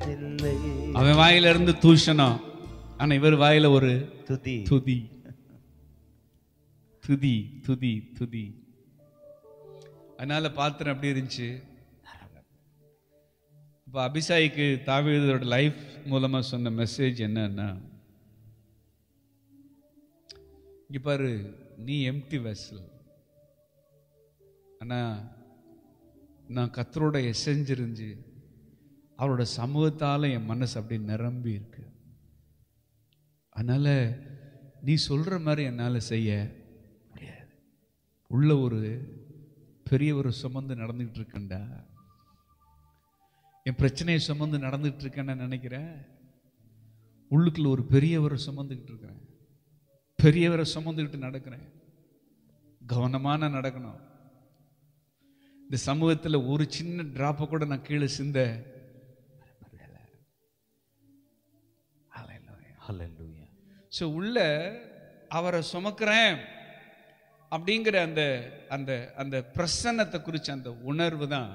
இல்லை அவன் வாயில இருந்து தூஷணம் ஆனா இவர் வாயில ஒரு துதி துதி துதி துதி துதி அதனால பாத்திரம் எப்படி இருந்துச்சு இப்போ அபிஷாய்க்கு தாவீதோட லைஃப் மூலமா சொன்ன மெசேஜ் என்னன்னா இங்க பாரு நீ எம்டி வெசல் ஆனா நான் கத்தரோட எசைஞ்சிருந்து அவரோட சமூகத்தால என் மனசு அப்படி நிரம்பி இருக்கு அதனால நீ சொல்ற மாதிரி என்னால செய்ய முடியாது உள்ள ஒரு பெரிய ஒரு சுமந்து நடந்துகிட்டு இருக்கேன்டா என் பிரச்சனையை சுமந்து நடந்துகிட்டு இருக்கேன்னு நினைக்கிறேன் உள்ளுக்குள்ள ஒரு பெரியவரை சுமந்துக்கிட்டு இருக்கிறேன் பெரியவரை சுமந்துக்கிட்டு நடக்கிறேன் கவனமான நடக்கணும் இந்த சமூகத்துல ஒரு சின்ன டிராப்பை கூட நான் கீழே சிந்த ஹalleluya ஸோ உள்ள அவரை சுமக்கிறேன் அப்படிங்கிற அந்த அந்த அந்த பிரசன்னத்தை குறித்த அந்த உணர்வு தான்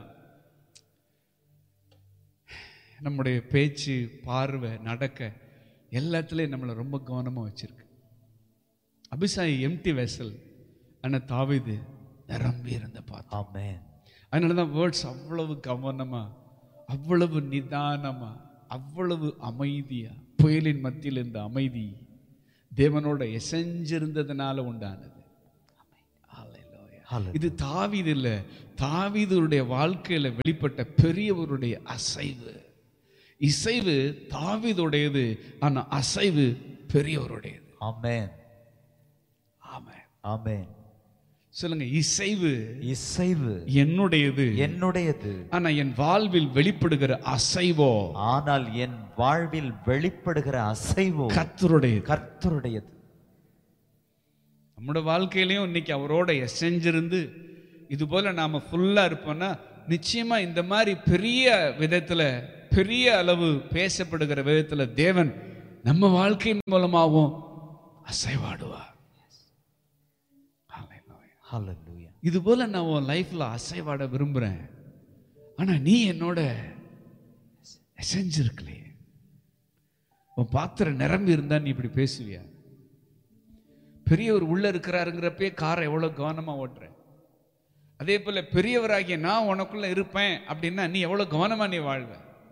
நம்முடைய பேச்சு பார்வை நடக்க எல்லாத்துலேயும் நம்மளை ரொம்ப கவனமாக வச்சிருக்கு அபிசாயி எம்டி வெசல் ஆனால் தாவிது நிரம்பி இருந்த பார்த்து ஆமென் அதனால தான் வேர்ட்ஸ் அவ்வளவு கவனமா அவ்வளவு நிதானமா அவ்வளவு அமைதியா புயலின் மத்தியில் இருந்த அமைதி தேவனோட எசைஞ்சிருந்ததுனால உண்டானது Hallelujah. Hallelujah. இது தாவீது இல்ல தாவீதுடைய வாழ்க்கையில வெளிப்பட்ட பெரியவருடைய அசைவு இசைவு தாவீதுடையது ஆனா அசைவு பெரியவருடையது ஆமென் ஆமென் ஆமென் சொல்லுங்க இசைவு இசைவு என்னுடையது என்னுடையது ஆனா என் வாழ்வில் வெளிப்படுகிற அசைவோ ஆனால் என் வாழ்வில் வெளிப்படுகிற அசைவோ கத்தருடையது கர்த்தருடையது நம்மளோட வாழ்க்கையிலையும் இன்னைக்கு அவரோட எசைஞ்சிருந்து இது போல நாம ஃபுல்லா இருப்போம்னா நிச்சயமா இந்த மாதிரி பெரிய விதத்துல பெரிய அளவு பேசப்படுகிற விதத்துல தேவன் நம்ம வாழ்க்கையின் மூலமாகவும் அசைவாடுவார் Hallelujah. ஹalleluya இது போல நான் உன் லைஃப்ல அசைவாட விரும்புறேன் ஆனா நீ என்னோட எசைஞ்சிருக்கலையே உன் பாத்திரம் நிரம்பி இருந்தா நீ இப்படி பேசுவியா பெரியவர் உள்ள இருக்கிறாருங்கிறப்பே காரை எவ்வளவு கவனமா ஓட்டுற அதே போல பெரியவராகிய நான் உனக்குள்ள இருப்பேன் அப்படின்னா நீ எவ்வளவு கவனமா நீ வாழ்வ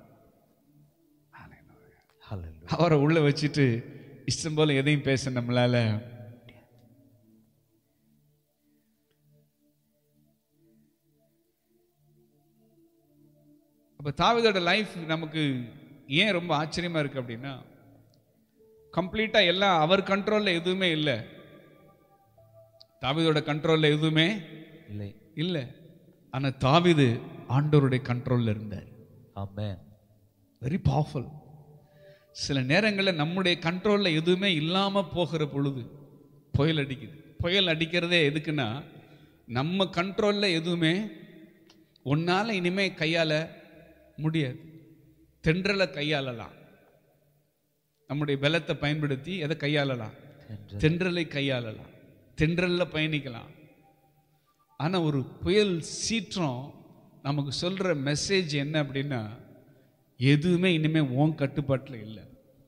ஹalleluya அவரை உள்ள வச்சுட்டு இஷ்டம் போல எதையும் பேச நம்மளால அப்ப தாவீதோட லைஃப் நமக்கு ஏன் ரொம்ப ஆச்சரியமா இருக்கு அப்படின்னா கம்ப்ளீட்டா எல்லாம் அவர் கண்ட்ரோல்ல எதுவுமே இல்லை தாவீதோட கண்ட்ரோல்ல எதுவுமே இல்லை இல்லை ஆனா தாவீது ஆண்டவருடைய கண்ட்ரோல்ல இருந்தார் ஆமென் வெரி பவர்ஃபுல் சில நேரங்களில் நம்முடைய கண்ட்ரோலில் எதுவுமே இல்லாமல் போகிற பொழுது புயல் அடிக்குது புயல் அடிக்கிறதே எதுக்குன்னா நம்ம கண்ட்ரோலில் எதுவுமே உன்னால் இனிமே கையாள முடியாது தென்றலை கையாளலாம் நம்முடைய பலத்தை பயன்படுத்தி எதை கையாளலாம் என்று தென்றலை கையாளலாம் தென்றல்ல பயணிக்கலாம் ஆனா ஒரு புயல் சீற்றம் நமக்கு சொல்ற மெசேஜ் என்ன அப்படின்னா எதுவுமே இனிமே உன் கட்டுப்பாட்டில் இல்லை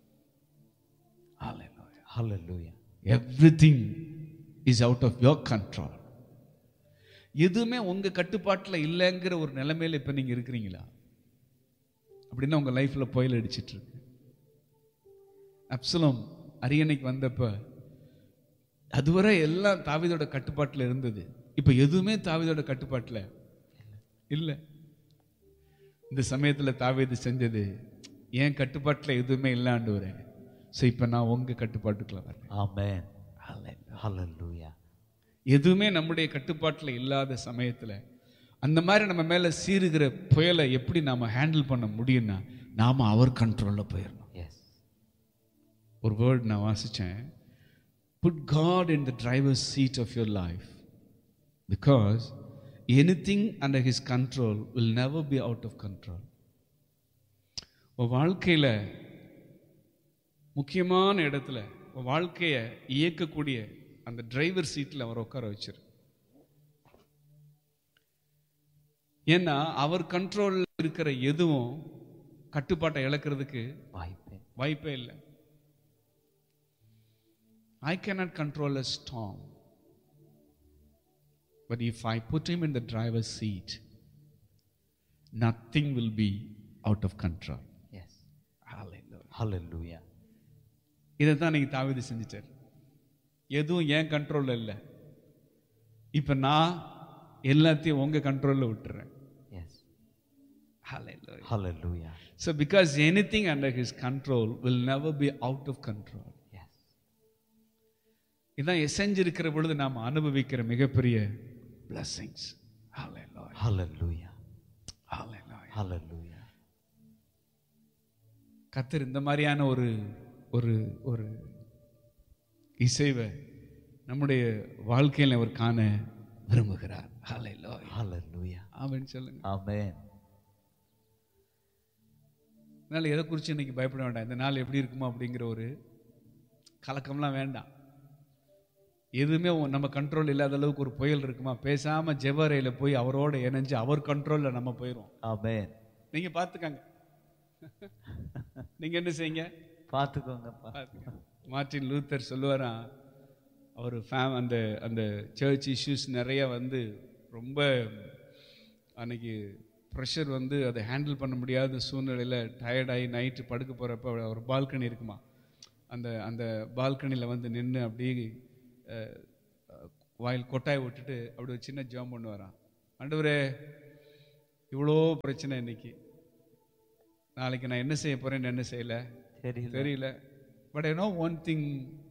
ஹalleluya everything is out of your control எதுவுமே உங்க கட்டுப்பாட்டில் இல்லைங்கிற ஒரு நிலைமையில இப்ப நீங்க இருக்கிறீங்களா அப்படின்னா உங்க லைஃப்ல புயல் அடிச்சிட்டு இருக்கு அப்சலம் அரியணைக்கு வந்தப்ப அதுவரை எல்லாம் தாவீதோட கட்டுப்பாட்டில் இருந்தது இப்ப எதுவுமே தாவீதோட கட்டுப்பாட்டில் இல்லை இந்த சமயத்துல தாவீது செஞ்சது என் கட்டுப்பாட்டில் எதுவுமே இல்லாண்டு வரேன் ஸோ இப்போ நான் உங்க கட்டுப்பாட்டுக்குள்ள வரேன் ஆமென் ஹalleluya எதுவுமே நம்முடைய கட்டுப்பாட்டில் இல்லாத சமயத்துல அந்த மாதிரி நம்ம மேல சீருகிற புயலை எப்படி நாம ஹேண்டில் பண்ண முடியும்னா நாம அவர் கண்ட்ரோல்ல போயிடணும் எஸ் ஒரு வேர்ட் நான் வாசிச்சேன் put God in the driver seat of your life because anything under his control will never be out of control உன் வாழ்க்கையில முக்கியமான இடத்துல உன் வாழ்க்கையை இயக்கக்கூடிய அந்த டிரைவர் சீட்டில் அவர் உட்கார வச்சிரு ஏன்னா அவர் கண்ட்ரோலில் இருக்கிற எதுவும் கட்டுப்பாட்டை இழக்கிறதுக்கு வாய்ப்பே வாய்ப்பே இல்லை I cannot control a storm. But if I put him in the driver's seat, nothing will be out of control. Yes Hallelujah. ஹalleluya இதை தான் நீங்கள் தாவிது செஞ்சிட்டார் எதுவும் என் கண்ட்ரோலில் இல்லை இப்போ நான் எல்லாத்தையும் உங்கள் கண்ட்ரோலில் விட்டுறேன் எஸ் Hallelujah. ஹalleluya So, because anything under his control will never be out of control. Yes இதான் எசைஞ்சிருக்கிற பொழுது நாம் அனுபவிக்கிற மிகப்பெரிய blessings. Hallelujah. ஹalleluya Hallelujah. ஹalleluya கத்தர் இந்த மாதிரியான ஒரு ஒரு ஒரு இசைவை நம்முடைய வாழ்க்கையில் அவர் காண விரும்புகிறார் Hallelujah. ஹalleluya ஆமென் சொல்லுங்க ஆமென் அதனால எதை குறித்து இன்னைக்கு பயப்பட வேண்டாம் இந்த நாள் எப்படி இருக்குமோ அப்படிங்கிற ஒரு கலக்கம்லாம் வேண்டாம் எதுவுமே உ- நம்ம கண்ட்ரோல் இல்லாத அளவுக்கு ஒரு புயல் இருக்குமா பேசாம ஜெபரையில போய் அவரோட இணைஞ்சு அவர் கண்ட்ரோல்ல நம்ம போயிடுவோம் ஆமென் நீங்க பார்த்துக்கங்க நீங்க என்ன செய்யுங்க பார்த்துக்கோங்கப்பா பார்த்துக்கங்க. மார்ட்டின் லூத்தர் சொல்லுவாராம் அவர் ஃபேம் அந்த அந்த சர்ச் இஷ்யூஸ் நிறைய வந்து ரொம்ப அன்னைக்கு ப்ரெஷர் வந்து அதை ஹேண்டில் பண்ண முடியாத சூழ்நிலையில் டயர்டாகி நைட்டு படுக்க போகிறப்ப ஒரு பால்கனி இருக்குமா அந்த அந்த பால்கனியில் வந்து நின்று அப்படியே அஹ், அஹ், வாயில் கொட்டாய் விட்டுட்டு அப்படி ஒரு சின்ன ஜாம் பண்ணு வரான் ஆண்டவரே இவ்வளோ பிரச்சனை இன்னைக்கு நாளைக்கு நான் என்ன செய்ய போகிறேன்னு என்ன செய்யலை தெரியல தெரியல but I know one thing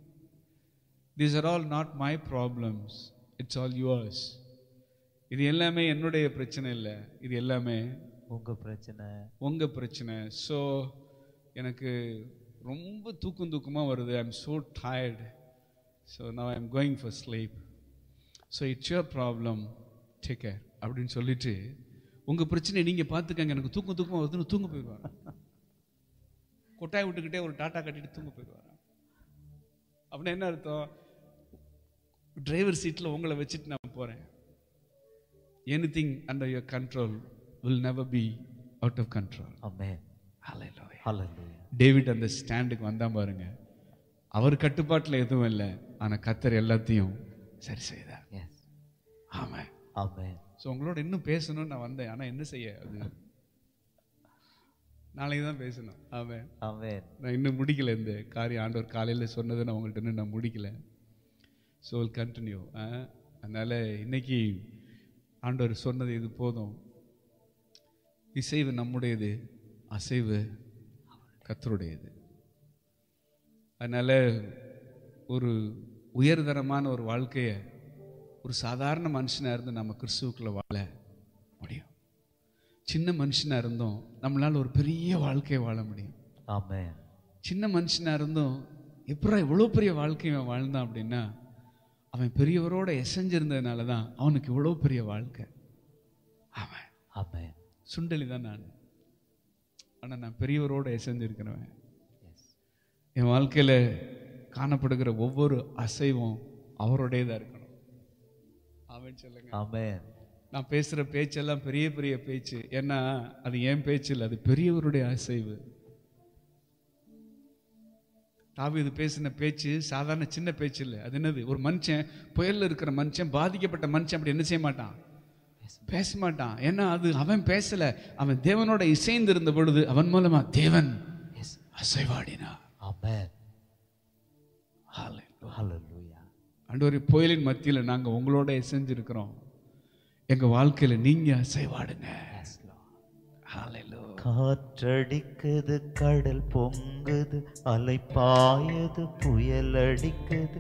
these are all not my problems it's all yours இது எல்லாமே என்னுடைய பிரச்சனை இல்லை இது எல்லாமே உங்க பிரச்சனை உங்கள் பிரச்சனை ஸோ எனக்கு ரொம்ப தூக்கம் தூக்கமாக வருது I am so tired so நான் I am going for sleep so it's your problem take care அப்படின்னு சொல்லிட்டு உங்கள் பிரச்சனையை நீங்கள் பார்த்துக்கங்க எனக்கு தூக்கம் தூக்கமாக வருதுன்னு தூங்க போயிடுவாங்க கொட்டாய் விட்டுக்கிட்டே ஒரு டாட்டா கட்டிட்டு தூங்க போயிடுவாங்க அப்படின்னா என்ன அர்த்தம் டிரைவர் சீட்டில் உங்களை வச்சுட்டு நான் போகிறேன் anything under your control will never be out of control amen hallelujah hallelujah David அந்த ஸ்டாண்டுக்கு வந்தான் பாருங்க அவர் கட்டுப்பாட்டில் எதுவும் இல்லை ஆனால் கத்தர் எல்லாத்தையும் சரி செய்தார் எஸ் ஆமாம் ஆமென் ஸோ உங்களோட இன்னும் பேசணும்னு நான் வந்தேன் ஆனால் என்ன செய்ய அது நாளைக்கு தான் பேசணும் ஆமாம் ஆமென் நான் இன்னும் முடிக்கல இந்த காரியம் ஆண்டவர் காலையில் சொன்னதை நான் உங்கள்கிட்ட இன்னும் நான் முடிக்கல ஸோ கண்டினியூ அதனால் இன்னைக்கு ஆண்டவர் சொன்னது இது போதும் இசைவு நம்முடையது அசைவு கத்தருடையது அதனால் ஒரு உயர்தரமான ஒரு வாழ்க்கையை ஒரு சாதாரண மனுஷனாக இருந்து நம்ம கிறிஸ்துவுக்குள்ள வாழ முடியும் சின்ன மனுஷனாக இருந்தோம் நம்மளால் ஒரு பெரிய வாழ்க்கையை வாழ முடியும் ஆமென் சின்ன மனுஷனாக இருந்தும் எப்படா இவ்வளோ பெரிய வாழ்க்கை அவன் வாழ்ந்தான் அப்படின்னா அவன் பெரியவரோட எசைஞ்சிருந்ததுனால தான் அவனுக்கு இவ்வளோ பெரிய வாழ்க்கை அவன் ஆமென் சுண்டலி தான் நான் ஆனால் நான் பெரியவரோட எசைஞ்சிருக்கிறவன் எஸ் என் வாழ்க்கையில் காணப்படுகிற ஒவ்வொரு அசைவும் அவரோடையதாக இருக்கணும் அவன் சொல்லுங்க ஆமென் நான் பேசுகிற பேச்செல்லாம் பெரிய பெரிய பேச்சு ஏன்னா அது என் பேச்சு இல்லை அது பெரியவருடைய அசைவு தாவீது பேசின பேச்சு சாதாரண சின்ன பேச்சு இல்லை அது என்னது ஒரு மனுஷன் புயல்ல இருக்கிற மனுஷன் பாதிக்கப்பட்ட மனுஷன் அப்படி என்ன செய்ய மாட்டான் பேச மாட்டான் ஏன்னா அது அவன் பேசல அவன் தேவனோட இசைந்து இருந்த பொழுது அவன் மூலமா தேவன் எஸ் அசைவாடினார் ஆமென் Hallelujah. ஹalleluya ஆண்டவரே புயலின் மத்தியில நாங்க உங்களோட இசைஞ்சிருக்கிறோம் எங்க வாழ்க்கையில நீங்க அசைவாடுங்க எஸ் லார்ட் Hallelujah. காற்றடிக்குது கடல் பொங்குது அலை பாயுது புயல் அடிக்குது